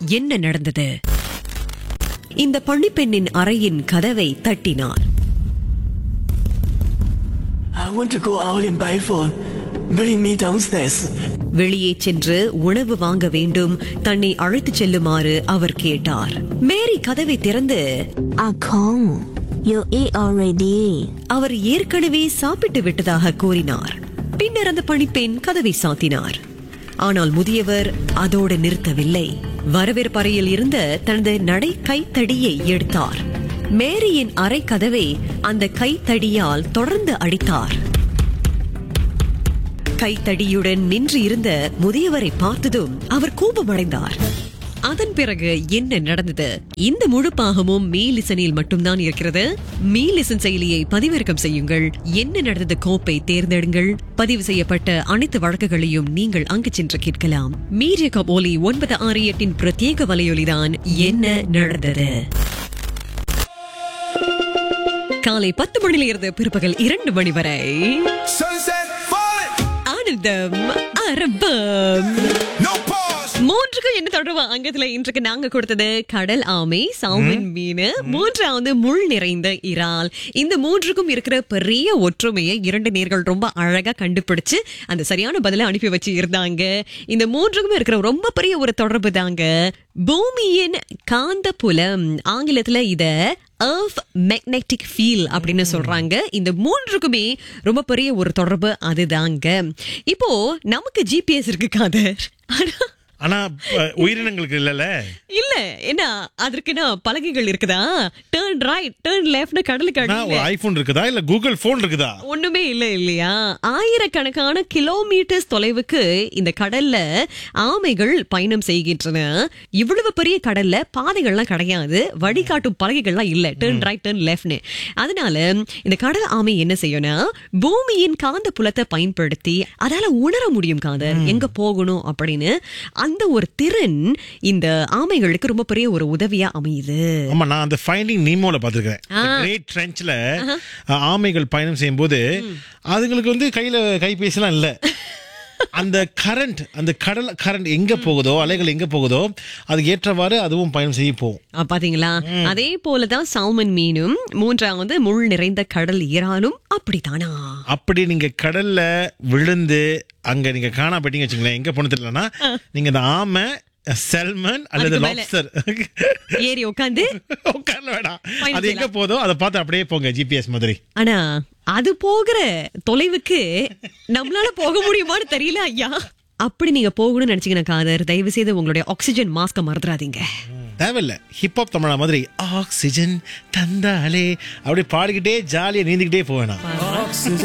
என்ன நடந்தது இந்த பணிப்பெண்ணின் அறையின் கதவை தட்டினார் I want to go out and buy phone. Bring me downstairs. வெளியே சென்று உணவு வாங்க வேண்டும் தன்னை அழைத்துச் செல்லுமாறு அவர் கேட்டார் மேரி கதவை திறந்து Ah Kong, you eat already. அவர் ஏற்கனவே சாப்பிட்டு விட்டதாக கூறினார் பின்னர் அந்த பணிப்பெண் கதவை சாத்தினார் ஆனால் முதியவர் அதோடு நிறுத்தவில்லை வரவேற்பறையில் இருந்த தனது நடை கைத்தடியை எடுத்தார் மேரியின் அறை கதவை அந்த கைத்தடியால் தொடர்ந்து அடித்தார் கைத்தடியுடன் நின்று இருந்த முதியவரை பார்த்ததும் அவர் கோபமடைந்தார் அதன் பிறகு என்ன நடந்தது இந்த முழு பாகமும் மீலிசனில் மட்டும்தான் இருக்கிறது மீலிசன் செயலியை பதிவிறக்கம் செய்யுங்கள் என்ன நடந்தது கோப்பை தேர்ந்தெடுங்கள் பதிவு செய்யப்பட்ட அனைத்து வழக்குகளையும் நீங்கள் அங்கு சென்று கேட்கலாம் மீடிய கபோலி ஒன்பது ஆறு எட்டின் பிரத்யேக வலையொலிதான் என்ன நடந்தது காலை பத்து மணியில இருந்து பிற்பகல் இரண்டு மணி வரை Sunset falling, ஆனந்தம் அரபம் no pause. மூன்றுக்கு என்ன தொடர்பு அங்கத்துல இன்றைக்கு நாங்க கொடுத்தது கடல் ஆமை சால்மன் மீன் மூன்றாவது முள் நிறைந்த இறால் இந்த மூன்றுக்கும் இருக்கிற பெரிய ஒற்றுமையை இரண்டு நேர்கள் ரொம்ப அழகா கண்டுபிடிச்சு அந்த சரியான பதில அனுப்பி வச்சு இருந்தாங்க இந்த மூன்றுக்கும் இருக்கிற ரொம்ப பெரிய ஒரு தொடர்பு தாங்க பூமியின் காந்த புலம் ஆங்கிலத்துல இத earth magnetic field அப்படின்னு சொல்றாங்க இந்த மூன்றுக்குமே ரொம்ப பெரிய ஒரு தொடர்பு அதுதாங்க இப்போ நமக்கு ஜிபிஎஸ் இருக்கு காதர் ஆனா ஆனா அஹ், உயிரினங்களுக்கு இல்லல இல்ல என்ன அதற்குன்னா பலகைகள் இருக்குதா டேர்ன் ரைட் டேர்ன் லெஃப்ட்னு கடலுக்கு ஒரு அடியில ஐபோன் இருக்குதா இல்ல கூகுள் போன் இருக்குதா ஒண்ணுமே இல்ல இல்லையா ஆயிரக்கணக்கான கிலோமீட்டர்ஸ் தொலைவுக்கு இந்த கடல்ல ஆமைகள் பயணம் செய்கின்றன இவ்வளவு பெரிய கடல்ல பாதைகள்லாம் கிடையாது வழிகாட்டும் பலகைகள்லாம் இல்ல டேர்ன் ரைட் டேர்ன் லெஃப்ட்னு அதனால இந்த கடல் ஆமை என்ன செய்யும்னா பூமியின் காந்த புலத்தை பயன்படுத்தி அதால உணர முடியும் காதர் எங்க போகணும் அப்படின்னு அந்த ஒரு திறன் இந்த ஆமைகளுக்கு ரொம்ப பெரிய ஒரு உதவியா அமையுது ஆமா நான் அந்த ஃபைண்டிங் நீமோல பாத்துருக்கேன் கிரேட் ட்ரென்ச்ல ஆமைகள் பயணம் செய்யும்போது அதுங்களுக்கு வந்து கையில கைபேசிலாம் இல்ல அந்த கரண்ட் அந்த கடல் கரண்ட் எங்க போகுதோ அலைகள் எங்க போகுதோ அதுக்கு ஏற்றவாறு அதுவும் பயணம் செய்ய போகும் ஆ, பாத்தீங்களா அதே போலதான் சால்மன் மீனும் மூன்றாவது முள் நிறைந்த கடல் இறாலும் அப்படித்தானா அப்படி நீங்க கடல்ல விழுந்து அங்க நீங்க காணா போயிட்டீங்க வச்சுங்களேன் எங்க போன தெரியலனா நீங்க இந்த ஆமை செல்மன் அல்லது அதுக்கு மேல. லாப்ஸ்டர் ஏறி உட்காந்து உட்கார்ல வேணாம் பயணம் அது எங்க போதோ அதை பார்த்து அப்படியே போங்க ஜிபிஎஸ் மாதிரி ஆனா அது போகிற தொலைவுக்கு நம்மளால போக முடியுமான்னு தெரியல ஐயா அப்படி நீங்க போகணும்னு நினைச்சீங்கன்னா காதர் தயவு செய்து உங்களுடைய ஆக்சிஜன் மாஸ்க மறந்துடாதீங்க தேவையில்ல ஹிப்ஹாப் தமிழா மாதிரி ஆக்சிஜன் தந்தாலே அப்படி பாடிக்கிட்டே ஜாலியா நீந்திக்கிட்டே போவேனா